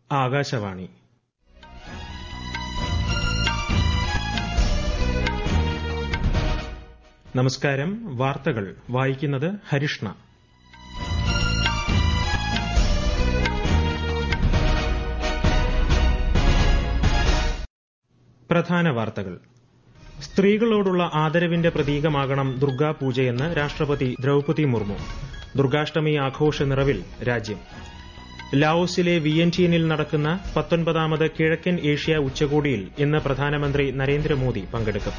ആകാശവാണി നമസ്കാരം വാർത്തകൾ വായിക്കുന്നത് ഹരിഷ്ണ പ്രധാന വാർത്തകൾ സ്ത്രീകളോടുള്ള ആദരവിന്റെ പ്രതീകമാകണം ദുർഗാപൂജയെന്ന് രാഷ്ട്രപതി ദ്രൌപതി മുർമു ദുർഗാഷ്ടമി ആഘോഷ നിറവിൽ രാജ്യം ലാവോസിലെ വിയന്റിയനിൽ നടക്കുന്ന പത്തൊൻപതാമത് കിഴക്കൻ ഏഷ്യ ഉച്ചകോടിയിൽ ഇന്ന് പ്രധാനമന്ത്രി നരേന്ദ്രമോദി പങ്കെടുക്കും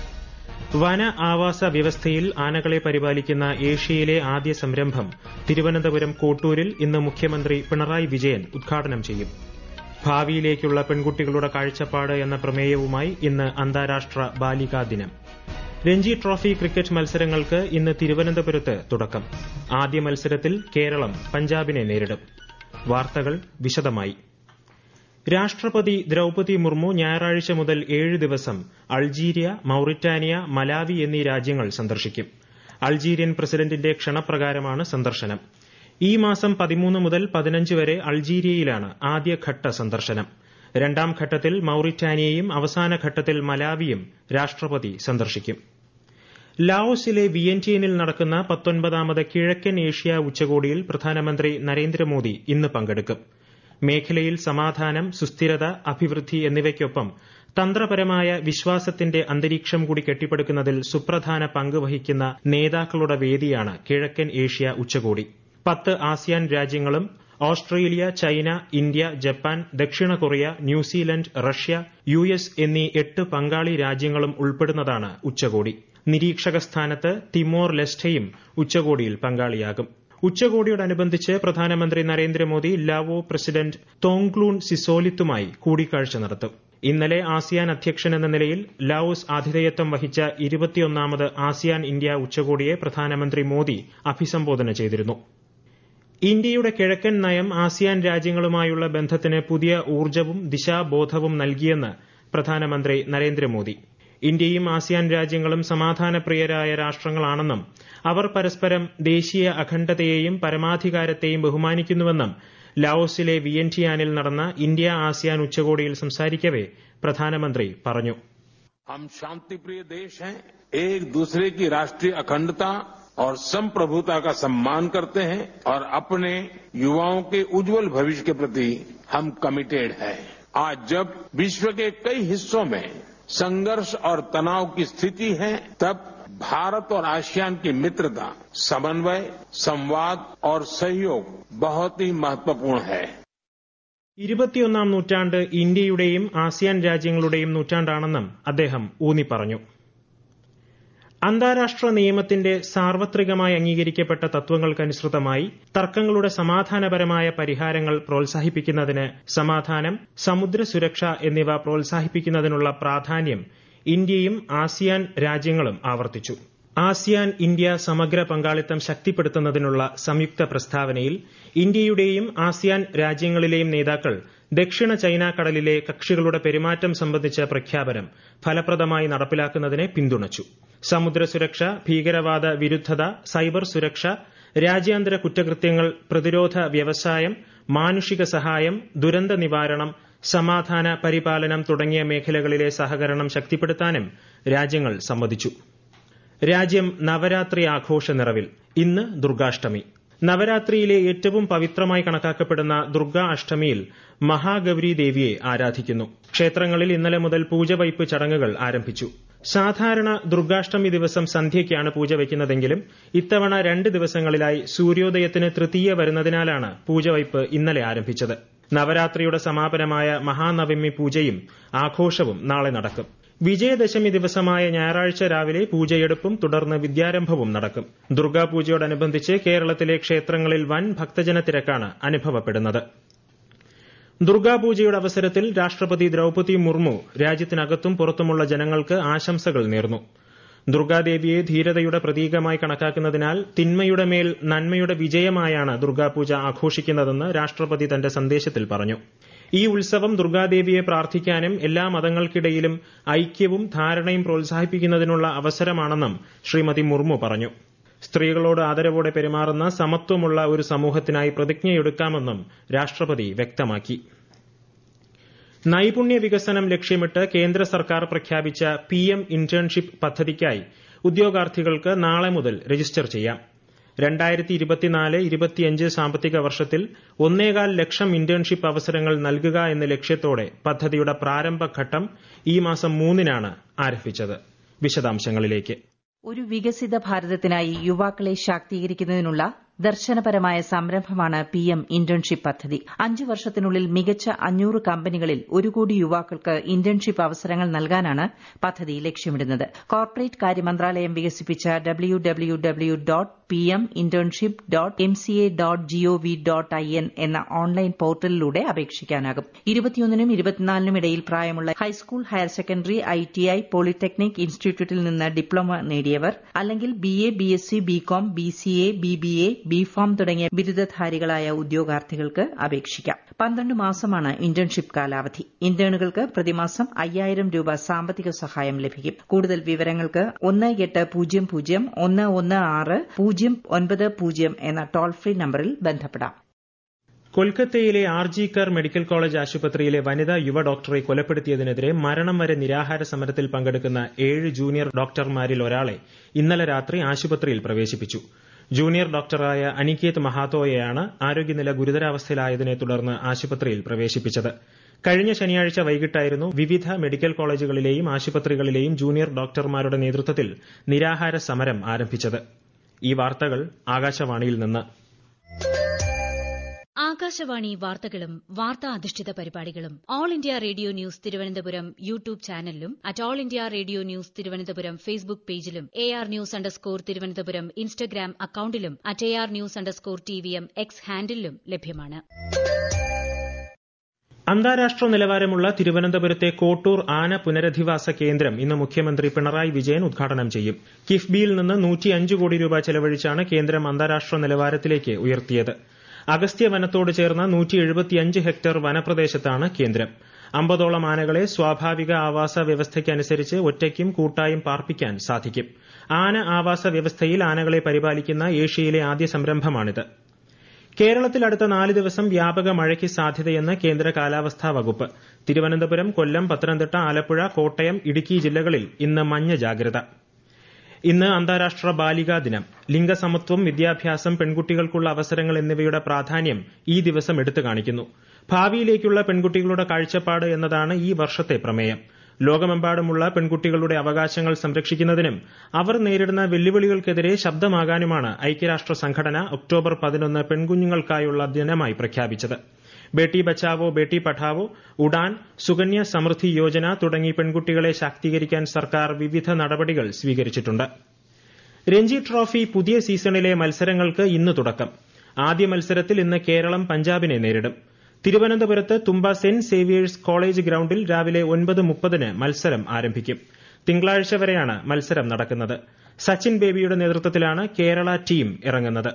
വന ആവാസ വ്യവസ്ഥയിൽ ആനകളെ പരിപാലിക്കുന്ന ഏഷ്യയിലെ ആദ്യ സംരംഭം തിരുവനന്തപുരം കോട്ടൂരിൽ ഇന്ന് മുഖ്യമന്ത്രി പിണറായി വിജയൻ ഉദ്ഘാടനം ചെയ്യും ഭാവിയിലേക്കുള്ള പെൺകുട്ടികളുടെ കാഴ്ചപ്പാട് എന്ന പ്രമേയവുമായി ഇന്ന് അന്താരാഷ്ട്ര ബാലികാ ദിനം രഞ്ജി ട്രോഫി ക്രിക്കറ്റ് മത്സരങ്ങൾക്ക് ഇന്ന് തിരുവനന്തപുരത്ത് തുടക്കം ആദ്യ മത്സരത്തിൽ കേരളം പഞ്ചാബിനെ നേരിടും വാർത്തകൾ വിശദമായി രാഷ്ട്രപതി ദ്രൌപതി മുർമു ഞായറാഴ്ച മുതൽ ഏഴ് ദിവസം അൾജീരിയ മൌറിറ്റാനിയ മലാവി എന്നീ രാജ്യങ്ങൾ സന്ദർശിക്കും അൾജീരിയൻ പ്രസിഡന്റിന്റെ ക്ഷണപ്രകാരമാണ് സന്ദർശനം ഈ മാസം പതിമൂന്ന് മുതൽ പതിനഞ്ച് വരെ അൾജീരിയയിലാണ് ആദ്യഘട്ട സന്ദർശനം രണ്ടാം ഘട്ടത്തിൽ മൌറിറ്റാനിയയും അവസാന ഘട്ടത്തിൽ മലാവിയും രാഷ്ട്രപതി സന്ദർശിക്കും ലാവോസിലെ വിയന്റിയനിൽ നടക്കുന്ന പത്തൊൻപതാമത് കിഴക്കൻ ഏഷ്യ ഉച്ചകോടിയിൽ പ്രധാനമന്ത്രി നരേന്ദ്രമോദി ഇന്ന് പങ്കെടുക്കും മേഖലയിൽ സമാധാനം സുസ്ഥിരത അഭിവൃദ്ധി എന്നിവയ്ക്കൊപ്പം തന്ത്രപരമായ വിശ്വാസത്തിന്റെ അന്തരീക്ഷം കൂടി കെട്ടിപ്പടുക്കുന്നതിൽ സുപ്രധാന പങ്ക് വഹിക്കുന്ന നേതാക്കളുടെ വേദിയാണ് കിഴക്കൻ ഏഷ്യ ഉച്ചകോടി പത്ത് ആസിയാൻ രാജ്യങ്ങളും ഓസ്ട്രേലിയ ചൈന ഇന്ത്യ ജപ്പാൻ ദക്ഷിണ Korea New Zealand Russia U S എന്നീ എട്ട് പങ്കാളി രാജ്യങ്ങളും ഉൾപ്പെടുന്നതാണ് ഉച്ചകോടി നിരീക്ഷക സ്ഥാനത്ത് തിമോർ ലെസ്റ്റയും ഉച്ചകോടിയിൽ പങ്കാളിയാകും ഉച്ചകോടിയോടനുബന്ധിച്ച് പ്രധാനമന്ത്രി നരേന്ദ്രമോദി ലാവോ പ്രസിഡന്റ് തോങ്ക്ലൂൺ സിസോലിത്തുമായി കൂടിക്കാഴ്ച നടത്തും ഇന്നലെ ആസിയാൻ അധ്യക്ഷൻ എന്ന നിലയിൽ ലാവോസ് ആതിഥേയത്വം വഹിച്ച ഇരുപത്തിയൊന്നാമത് ആസിയാൻ ഇന്ത്യ ഉച്ചകോടിയെ പ്രധാനമന്ത്രി മോദി അഭിസംബോധന ചെയ്തിരുന്നു ഇന്ത്യയുടെ കിഴക്കൻ നയം ആസിയാൻ രാജ്യങ്ങളുമായുള്ള ബന്ധത്തിന് പുതിയ ഊർജ്ജവും ദിശാബോധവും നൽകിയെന്ന് പ്രധാനമന്ത്രി നരേന്ദ്രമോദി ഇന്ത്യയും ആസിയാൻ രാജ്യങ്ങളും സമാധാനപ്രിയരായ രാഷ്ട്രങ്ങളാണെന്നും അവർ പരസ്പരം ദേശീയ അഖണ്ഡതയെയും പരമാധികാരത്തെയും ബഹുമാനിക്കുന്നുവെന്നും ലാവോസിലെ വിയന്റിയാനിൽ നടന്ന ഇന്ത്യ ആസിയാൻ ഉച്ചകോടിയിൽ സംസാരിക്കവെ പ്രധാനമന്ത്രി പറഞ്ഞു हम शांति प्रिय देश हैं एक दूसरे की राष्ट्रीय अखंडता और संप्रभुता का सम्मान करते हैं और अपने युवाओं के उज्जवल भविष्य के प्रति हम कमिटेड हैं आज जब विश्व के कई हिस्सों में संघर्ष और तनाव की स्थिति है तब भारत और आसियान की मित्रता समन्वय संवाद और सहयोग बहुत ही महत्वपूर्ण है ഇരുപത്തിയൊന്നാം നൂറ്റാണ്ട് ഇന്ത്യയുടെയും ആസിയാൻ രാജ്യങ്ങളുടെയും നൂറ്റാണ്ടാണെന്നും അദ്ദേഹം ഊന്നി പറഞ്ഞു അന്താരാഷ്ട്ര നിയമത്തിന്റെ സാർവത്രികമായി അംഗീകരിക്കപ്പെട്ട തത്വങ്ങൾക്കനുസൃതമായി തർക്കങ്ങളുടെ സമാധാനപരമായ പരിഹാരങ്ങൾ പ്രോത്സാഹിപ്പിക്കുന്നതിന് സമാധാനം സമുദ്ര സുരക്ഷ എന്നിവ പ്രോത്സാഹിപ്പിക്കുന്നതിനുള്ള പ്രാധാന്യം ഇന്ത്യയും ആസിയാൻ രാജ്യങ്ങളും ആവർത്തിച്ചു ആസിയാൻ ഇന്ത്യ സമഗ്ര പങ്കാളിത്തം ശക്തിപ്പെടുത്തുന്നതിനുള്ള സംയുക്ത പ്രസ്താവനയിൽ ഇന്ത്യയുടെയും ആസിയാൻ രാജ്യങ്ങളിലെയും നേതാക്കൾ ദക്ഷിണ ചൈന കടലിലെ കക്ഷികളുടെ പെരുമാറ്റം സംബന്ധിച്ച പ്രഖ്യാപനം ഫലപ്രദമായി നടപ്പിലാക്കുന്നതിനെ പിന്തുണച്ചു സമുദ്ര സുരക്ഷ ഭീകരവാദ വിരുദ്ധത സൈബർ സുരക്ഷ രാജ്യാന്തര കുറ്റകൃത്യങ്ങൾ പ്രതിരോധ വ്യവസായം മാനുഷിക സഹായം ദുരന്ത നിവാരണം സമാധാന പരിപാലനം തുടങ്ങിയ മേഖലകളിലെ സഹകരണം ശക്തിപ്പെടുത്താനും രാജ്യങ്ങൾ സമ്മതിച്ചു രാജ്യം നവരാത്രി ആഘോഷ നിറവിൽ ഇന്ന് ദുർഗാഷ്ടമി നവരാത്രിയിലെ ഏറ്റവും പവിത്രമായി കണക്കാക്കപ്പെടുന്ന ദുർഗാ അഷ്ടമിയിൽ മഹാഗൌരി ദേവിയെ ആരാധിക്കുന്നു ക്ഷേത്രങ്ങളിൽ ഇന്നലെ മുതൽ പൂജവയ്പ് ചടങ്ങുകൾ ആരംഭിച്ചു സാധാരണ ദുർഗാഷ്ടമി ദിവസം സന്ധ്യയ്ക്കാണ് പൂജ വയ്ക്കുന്നതെങ്കിലും ഇത്തവണ രണ്ട് ദിവസങ്ങളിലായി സൂര്യോദയത്തിന് തൃതീയ വരുന്നതിനാലാണ് പൂജവയ്പ് ഇന്നലെ ആരംഭിച്ചത് നവരാത്രിയുടെ സമാപനമായ മഹാനവമി പൂജയും ആഘോഷവും നാളെ നടക്കും വിജയദശമി ദിവസമായ ഞായറാഴ്ച രാവിലെ പൂജയെടുപ്പും തുടർന്ന് വിദ്യാരംഭവും നടക്കും ദുർഗാപൂജയോടനുബന്ധിച്ച് കേരളത്തിലെ ക്ഷേത്രങ്ങളിൽ വൻ ഭക്തജന തിരക്കാണ് അനുഭവപ്പെടുന്നത് ദുർഗാപൂജയുടെ അവസരത്തിൽ രാഷ്ട്രപതി ദ്രൌപതി മുർമു രാജ്യത്തിനകത്തും പുറത്തുമുള്ള ജനങ്ങൾക്ക് ആശംസകൾ നേർന്നു ദുർഗാദേവിയെ ധീരതയുടെ പ്രതീകമായി കണക്കാക്കുന്നതിനാൽ തിന്മയുടെ മേൽ നന്മയുടെ വിജയമായാണ് ദുർഗാപൂജ ആഘോഷിക്കുന്നതെന്ന് രാഷ്ട്രപതി തന്റെ സന്ദേശത്തിൽ പറഞ്ഞു ഈ ഉത്സവം ദുർഗാദേവിയെ പ്രാർത്ഥിക്കാനും എല്ലാ മതങ്ങൾക്കിടയിലും ഐക്യവും ധാരണയും പ്രോത്സാഹിപ്പിക്കുന്നതിനുള്ള അവസരമാണെന്നും ശ്രീമതി മുർമു പറഞ്ഞു സ്ത്രീകളോട് ആദരവോടെ പെരുമാറുന്ന സമത്വമുള്ള ഒരു സമൂഹത്തിനായി പ്രതിജ്ഞയെടുക്കാമെന്നും രാഷ്ട്രപതി വ്യക്തമാക്കി നൈപുണ്യ വികസനം ലക്ഷ്യമിട്ട് കേന്ദ്ര സർക്കാർ പ്രഖ്യാപിച്ച പിഎം ഇന്റേൺഷിപ്പ് പദ്ധതിക്കായി ഉദ്യോഗാർത്ഥികൾക്ക് നാളെ മുതൽ രജിസ്റ്റർ ചെയ്യാം രണ്ടായിരത്തി ഇരുപത്തിനാല് ഇരുപത്തിയഞ്ച് സാമ്പത്തിക വർഷത്തിൽ ഒന്നേകാൽ ലക്ഷം ഇന്റേൺഷിപ്പ് അവസരങ്ങൾ നൽകുക എന്ന ലക്ഷ്യത്തോടെ പദ്ധതിയുടെ പ്രാരംഭഘട്ടം ഈ മാസം മൂന്നിനാണ് ആരംഭിച്ചത് വിശദാംശങ്ങളിലേക്ക് ഒരു വികസിത ഭാരതത്തിനായി യുവാക്കളെ ശാക്തീകരിക്കുന്നതിനുള്ള ദർശനപരമായ സംരംഭമാണ് പി എം ഇന്റേൺഷിപ്പ് പദ്ധതി അഞ്ചു വർഷത്തിനുള്ളിൽ മികച്ച അഞ്ഞൂറ് കമ്പനികളിൽ ഒരു കോടി യുവാക്കൾക്ക് ഇന്റേൺഷിപ്പ് അവസരങ്ങൾ നൽകാനാണ് പദ്ധതി ലക്ഷ്യമിടുന്നത് കോർപ്പറേറ്റ് കാര്യ മന്ത്രാലയം വികസിപ്പിച്ച W W W dot P M internship dot M C A dot G O V dot I N എന്ന ഓൺലൈൻ പോർട്ടലിലൂടെ അപേക്ഷിക്കാനാകും ഇരുപത്തിയൊന്നിനും ഇരുപത്തിനാലിനും ഇടയിൽ പ്രായമുള്ള high school higher secondary I T I polytechnic ഇൻസ്റ്റിറ്റ്യൂട്ടിൽ നിന്ന് ഡിപ്ലോമ നേടിയവർ അല്ലെങ്കിൽ B A B S C B com B C A B B A B pharm തുടങ്ങിയ ബിരുദധാരികളായ ഉദ്യോഗാർത്ഥികൾക്ക് അപേക്ഷിക്കാം പന്ത്രണ്ട് മാസമാണ് ഇന്റേൺഷിപ്പ് കാലാവധി ഇന്റേണുകൾക്ക് പ്രതിമാസം അയ്യായിരം രൂപ സാമ്പത്തിക സഹായം ലഭിക്കും കൂടുതൽ വിവരങ്ങൾക്ക് ഒന്ന് എട്ട് പൂജ്യം പൂജ്യം ഒന്ന് ഒന്ന് ആറ് പൂജ്യം ഒൻപത് പൂജ്യം എന്ന ടോൾ ഫ്രീ നമ്പറിൽ ബന്ധപ്പെടാം കൊൽക്കത്തയിലെ ആർജിക്കർ മെഡിക്കൽ കോളേജ് ആശുപത്രിയിലെ വനിതാ യുവ ഡോക്ടറെ കൊലപ്പെടുത്തിയതിനെതിരെ മരണം വരെ നിരാഹാര സമരത്തിൽ പങ്കെടുക്കുന്ന ഏഴ് ജൂനിയർ ഡോക്ടർമാരിൽ ഒരാളെ ഇന്നലെ രാത്രി ആശുപത്രിയിൽ പ്രവേശിപ്പിച്ചു ജൂനിയർ ഡോക്ടറായ അനികേത് മഹാത്തോയെയാണ് ആരോഗ്യനില ഗുരുതരാവസ്ഥയിലായതിനെ തുടർന്ന് ആശുപത്രിയിൽ പ്രവേശിപ്പിച്ചത് കഴിഞ്ഞ ശനിയാഴ്ച വൈകിട്ടായിരുന്നു വിവിധ മെഡിക്കൽ കോളേജുകളിലെയും ആശുപത്രികളിലെയും ജൂനിയർ ഡോക്ടർമാരുടെ നേതൃത്വത്തിൽ നിരാഹാര സമരം ആരംഭിച്ചത് ഈ വാർത്തകൾ ആകാശവാണിയിൽ നിന്ന് ആകാശവാണി വാർത്തകളും വാർത്താ അധിഷ്ഠിത പരിപാടികളും All India Radio News Thiruvananthapuram YouTube ചാനലിലും at All India Radio News Thiruvananthapuram Facebook പേജിലും A R news underscore Thiruvananthapuram Instagram അക്കൌണ്ടിലും at A R news underscore T V M X ഹാൻഡിലും ലഭ്യമാണ് അന്താരാഷ്ട്ര നിലവാരമുള്ള തിരുവനന്തപുരത്തെ കോട്ടൂർ ആന പുനരധിവാസ കേന്ദ്രം ഇന്ന് മുഖ്യമന്ത്രി പിണറായി വിജയൻ ഉദ്ഘാടനം ചെയ്യും കിഫ്ബിയിൽ നിന്ന് നൂറ്റിയഞ്ച് കോടി രൂപ ചെലവഴിച്ചാണ് കേന്ദ്രം അന്താരാഷ്ട്ര നിലവാരത്തിലേക്ക് ഉയർത്തിയത് അഗസ്ത്യ വനത്തോട് ചേർന്ന നൂറ്റി എഴുപത്തിയഞ്ച് ഹെക്ടർ വനപ്രദേശത്താണ് കേന്ദ്രം അമ്പതോളം ആനകളെ സ്വാഭാവിക ആവാസ വ്യവസ്ഥയ്ക്കനുസരിച്ച് ഒറ്റയ്ക്കും കൂട്ടായും പാർപ്പിക്കാൻ സാധിക്കും ആന ആവാസ വ്യവസ്ഥയിൽ ആനകളെ പരിപാലിക്കുന്ന ഏഷ്യയിലെ ആദ്യ സംരംഭമാണിത് കേരളത്തിൽ അടുത്ത നാല് ദിവസം വ്യാപക മഴയ്ക്ക് സാധ്യതയെന്ന് കേന്ദ്ര കാലാവസ്ഥാ വകുപ്പ് തിരുവനന്തപുരം കൊല്ലം പത്തനംതിട്ട ആലപ്പുഴ കോട്ടയം ഇടുക്കി ജില്ലകളിൽ ഇന്ന് മഞ്ഞ ജാഗ്രത ഇന്ന് അന്താരാഷ്ട്ര ബാലികാ ദിനം ലിംഗസമത്വം വിദ്യാഭ്യാസം പെൺകുട്ടികൾക്കുള്ള അവസരങ്ങൾ എന്നിവയുടെ പ്രാധാന്യം ഈ ദിവസം എടുത്തു കാണിക്കുന്നു ഭാവിയിലേക്കുള്ള പെൺകുട്ടികളുടെ കാഴ്ചപ്പാട് എന്നതാണ് ഈ വർഷത്തെ പ്രമേയം ലോകമെമ്പാടുമുള്ള പെൺകുട്ടികളുടെ അവകാശങ്ങൾ സംരക്ഷിക്കുന്നതിനും അവർ നേരിടുന്ന വെല്ലുവിളികൾക്കെതിരെ ശബ്ദമാകാനുമാണ് ഐക്യരാഷ്ട്ര സംഘടന ഒക്ടോബർ പതിനൊന്ന് പെൺകുഞ്ഞുങ്ങൾക്കായുള്ള ദിനമായി പ്രഖ്യാപിച്ചത് ബേട്ടി ബച്ചാവോ ബേട്ടി പഠാവോ ഉഡാൻ സുകന്യ സമൃദ്ധി യോജന തുടങ്ങി പെൺകുട്ടികളെ ശാക്തീകരിക്കാൻ സർക്കാർ വിവിധ നടപടികൾ സ്വീകരിച്ചിട്ടുണ്ട് രഞ്ജി ട്രോഫി പുതിയ സീസണിലെ മത്സരങ്ങൾക്ക് ഇന്ന് തുടക്കം ആദ്യ മത്സരത്തിൽ ഇന്ന് കേരളം പഞ്ചാബിനെ നേരിടും തിരുവനന്തപുരത്ത് തുമ്പ സെന്റ് സേവിയേഴ്സ് കോളേജ് ഗ്രൌണ്ടിൽ രാവിലെ ഒൻപത് മുപ്പതിന് മത്സരം ആരംഭിക്കും തിങ്കളാഴ്ച വരെയാണ് മത്സരം നടക്കുന്നത് സച്ചിൻ ബേബിയുടെ നേതൃത്വത്തിലാണ് കേരള ടീം ഇറങ്ങുന്നത്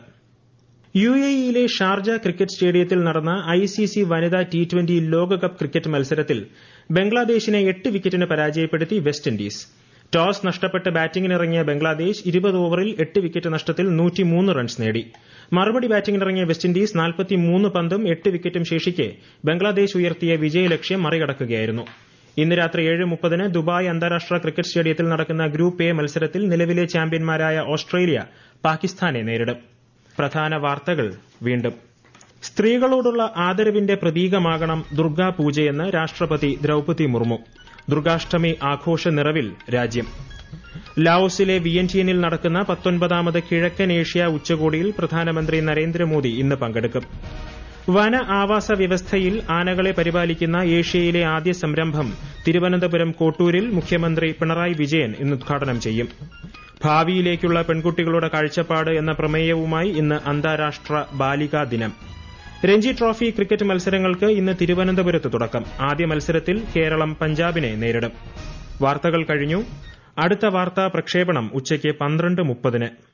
യു എ ഇയിലെ ഷാർജ ക്രിക്കറ്റ് സ്റ്റേഡിയത്തിൽ നടന്ന ഐ സി സി വനിതാ ടി ട്വന്റി ലോകകപ്പ് ക്രിക്കറ്റ് മത്സരത്തിൽ ബംഗ്ലാദേശിനെ എട്ട് വിക്കറ്റിന് പരാജയപ്പെടുത്തി വെസ്റ്റ് ഇൻഡീസ് ടോസ് നഷ്ടപ്പെട്ട് ബാറ്റിംഗിനിറങ്ങിയ ബംഗ്ലാദേശ് ഇരുപത് ഓവറിൽ എട്ട് വിക്കറ്റ് നഷ്ടത്തിൽ നൂറ്റിമൂന്ന് റൺസ് നേടി മറുപടി ബാറ്റിംഗിനിറങ്ങിയ വെസ്റ്റ് ഇൻഡീസ് നാൽപ്പത്തിമൂന്ന് പന്തും എട്ട് വിക്കറ്റും ശേഷിക്കെ ബംഗ്ലാദേശ് ഉയർത്തിയ വിജയലക്ഷ്യം മറികടക്കുകയായിരുന്നു ഇന്ന് രാത്രി ഏഴ് മുപ്പതിന് ദുബായ് അന്താരാഷ്ട്ര ക്രിക്കറ്റ് സ്റ്റേഡിയത്തിൽ നടക്കുന്ന ഗ്രൂപ്പ് എ മത്സരത്തിൽ നിലവിലെ ചാമ്പ്യന്മാരായ ഓസ്ട്രേലിയ പാകിസ്ഥാനെ നേരിടും പ്രധാന വാർത്തകൾ വീണ്ടും സ്ത്രീകളോടുള്ള ആദരവിന്റെ പ്രതീകമാകണം ദുർഗാ പൂജയെന്ന് രാഷ്ട്രപതി ദ്രൌപതി മുർമു ദുർഗാഷ്ടമി ആഘോഷ നിറവിൽ രാജ്യം ലാവോസിലെ വിയന്റിയനിൽ നടക്കുന്ന പത്തൊൻപതാമത് കിഴക്കൻ ഏഷ്യ ഉച്ചകോടിയിൽ പ്രധാനമന്ത്രി നരേന്ദ്രമോദി ഇന്ന് പങ്കെടുക്കും വന ആവാസ വ്യവസ്ഥയിൽ ആനകളെ പരിപാലിക്കുന്ന ഏഷ്യയിലെ ആദ്യ സംരംഭം തിരുവനന്തപുരം കോട്ടൂരിൽ മുഖ്യമന്ത്രി പിണറായി വിജയൻ ഇന്ന് ഉദ്ഘാടനം ചെയ്യും ഭാവിയിലേക്കുള്ള പെൺകുട്ടികളുടെ കാഴ്ചപ്പാട് എന്ന പ്രമേയവുമായി ഇന്ന് അന്താരാഷ്ട്ര ബാലികാ ദിനം രഞ്ജി ട്രോഫി ക്രിക്കറ്റ് മത്സരങ്ങൾക്ക് ഇന്ന് തിരുവനന്തപുരത്ത് തുടക്കം ആദ്യ മത്സരത്തിൽ കേരളം പഞ്ചാബിനെ നേരിടും വാർത്തകൾ കഴിഞ്ഞു അടുത്ത വാർത്താ പ്രക്ഷേപണം ഉച്ചയ്ക്ക് പന്ത്രണ്ട് മുപ്പതിന്